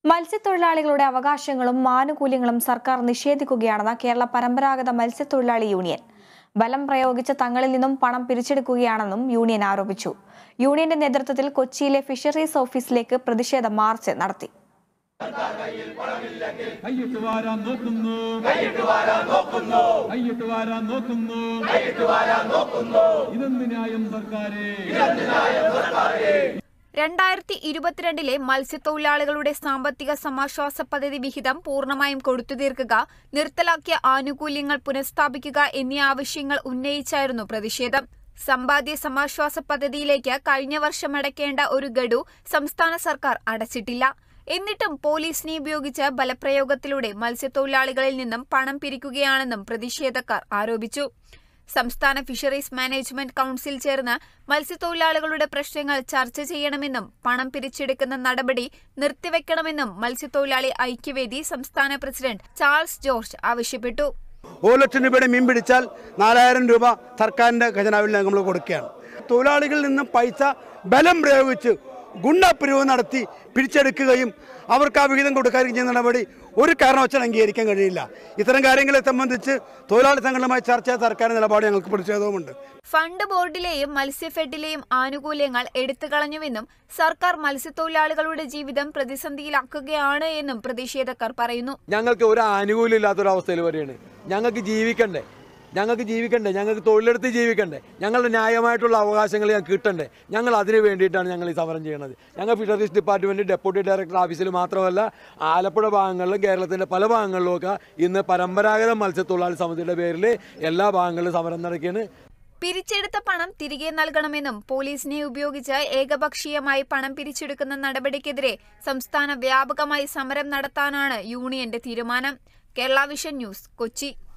മത്സ്യത്തൊഴിലാളികളുടെ അവകാശങ്ങളും ആനുകൂല്യങ്ങളും സർക്കാർ നിഷേധിക്കുകയാണെന്ന് കേരള പരമ്പരാഗത മത്സ്യത്തൊഴിലാളി യൂണിയൻ ബലം പ്രയോഗിച്ച് തങ്ങളിൽ നിന്നും പണം പിരിച്ചെടുക്കുകയാണെന്നും യൂണിയൻ ആരോപിച്ചു യൂണിയന്റെ നേതൃത്വത്തിൽ കൊച്ചിയിലെ ഫിഷറീസ് ഓഫീസിലേക്ക് പ്രതിഷേധ മാർച്ച് നടത്തി കൈയിട്ട് വാരാൻ നോക്കുന്നു കൈയിട്ട് വാരാൻ നോക്കുന്നു കൈയിട്ട് വാരാൻ നോക്കുന്നു കൈയിട്ട് വാരാൻ നോക്കുന്നു ഇതെന്ത് ന്യായം സർക്കാരേ രണ്ടായിരത്തി ഇരുപത്തിരണ്ടിലെ മത്സ്യത്തൊഴിലാളികളുടെ സാമ്പത്തിക സമാശ്വാസ പദ്ധതി വിഹിതം പൂർണ്ണമായും കൊടുത്തു തീർക്കുക നിർത്തലാക്കിയ ആനുകൂല്യങ്ങൾ പുനഃസ്ഥാപിക്കുക എന്നീ ആവശ്യങ്ങൾ ഉന്നയിച്ചായിരുന്നു പ്രതിഷേധം സമ്പാദ്യ സമാശ്വാസ പദ്ധതിയിലേക്ക് കഴിഞ്ഞ വർഷം അടയ്ക്കേണ്ട ഒരു ഗഡു സംസ്ഥാന സർക്കാർ അടച്ചിട്ടില്ല എന്നിട്ടും പോലീസിനെ ഉപയോഗിച്ച് ബലപ്രയോഗത്തിലൂടെ മത്സ്യത്തൊഴിലാളികളിൽ നിന്നും പണം പിരിക്കുകയാണെന്നും പ്രതിഷേധക്കാർ ആരോപിച്ചു സംസ്ഥാന ഫിഷറീസ് മാനേജ്മെന്റ് കൌൺസിൽ ചേർന്ന് മത്സ്യത്തൊഴിലാളികളുടെ പ്രശ്നങ്ങൾ ചർച്ച ചെയ്യണമെന്നും പണം പിരിച്ചെടുക്കുന്ന നടപടി നിർത്തിവെക്കണമെന്നും മത്സ്യത്തൊഴിലാളി ഐക്യവേദി സംസ്ഥാന പ്രസിഡന്റ് ചാൾസ് ജോർജ് ആവശ്യപ്പെട്ടു ഒരു ലക്ഷം രൂപയുടെ മീൻ പിടിച്ചാൽ നാലായിരം രൂപ സർക്കാരിൻ്റെ ഖജനാവിൽ നമ്മൾ കൊടുക്കുകയാണ് തൊഴിലാളികളിൽ നിന്ന് പൈസ ബലം പ്രയോഗിച്ച് ഗുണ്ടാപ്പിരിവ് നടത്തി പിടിച്ചെടുക്കുകയും അവർക്ക് ആ വിഹിതം കൊടുക്കാതിരിക്കും ചെയ്യുന്ന നടപടി ഒരു കാരണവശാലും അംഗീകരിക്കാൻ കഴിയില്ല ഇത്തരം കാര്യങ്ങളെ സംബന്ധിച്ച് തൊഴിലാളി സംഘടനയുമായി ചർച്ച ചെയ്ത സർക്കാരിൻ്റെ നിലപാട് ഞങ്ങൾക്ക് പ്രതിഷേധവുമുണ്ട് ഫണ്ട് ബോർഡിലെയും മത്സ്യഫെഡിലെയും ആനുകൂല്യങ്ങൾ എടുത്തുകളഞ്ഞുവെന്നും സർക്കാർ മത്സ്യത്തൊഴിലാളികളുടെ ജീവിതം പ്രതിസന്ധിയിലാക്കുകയാണ് എന്നും പ്രതിഷേധക്കാർ പറയുന്നു ഞങ്ങൾക്ക് ഒരു ആനുകൂല്യം ഇല്ലാത്തൊരവസ്ഥയിൽ വരികയാണ് ഞങ്ങൾക്ക് ജീവിക്കണ്ടേ ഞങ്ങൾക്ക് ജീവിക്കണ്ടേ ഞങ്ങൾക്ക് തൊഴിലെടുത്ത് ജീവിക്കണ്ടേ ഞങ്ങളുടെ ന്യായമായിട്ടുള്ള അവകാശങ്ങൾ ഞങ്ങൾക്ക് കിട്ടണ്ടേ ഞങ്ങൾ അതിന് വേണ്ടിയിട്ടാണ് ഞങ്ങൾ ഈ സമരം ചെയ്യുന്നത് ഞങ്ങൾ ഫിഷറീസ് ഡിപ്പാർട്ട്മെൻറ്റ് ഡെപ്യൂട്ടി ഡയറക്ടർ ഓഫീസിൽ മാത്രമല്ല ആലപ്പുഴ ഭാഗങ്ങളിലും കേരളത്തിൻ്റെ പല ഭാഗങ്ങളിലുമൊക്കെ ഇന്ന് പരമ്പരാഗത മത്സ്യത്തൊഴിലാളി സമിതിയുടെ പേരിൽ എല്ലാ ഭാഗങ്ങളിലും സമരം നടക്കുകയാണ് പിരിച്ചെടുത്ത പണം തിരികെ നൽകണമെന്നും പോലീസിനെ ഉപയോഗിച്ച് ഏകപക്ഷീയമായി പണം പിരിച്ചെടുക്കുന്ന നടപടിക്കെതിരെ സംസ്ഥാന വ്യാപകമായി സമരം നടത്താനാണ് യൂണിയന്റെ തീരുമാനം കേരള വിഷൻ ന്യൂസ് കൊച്ചി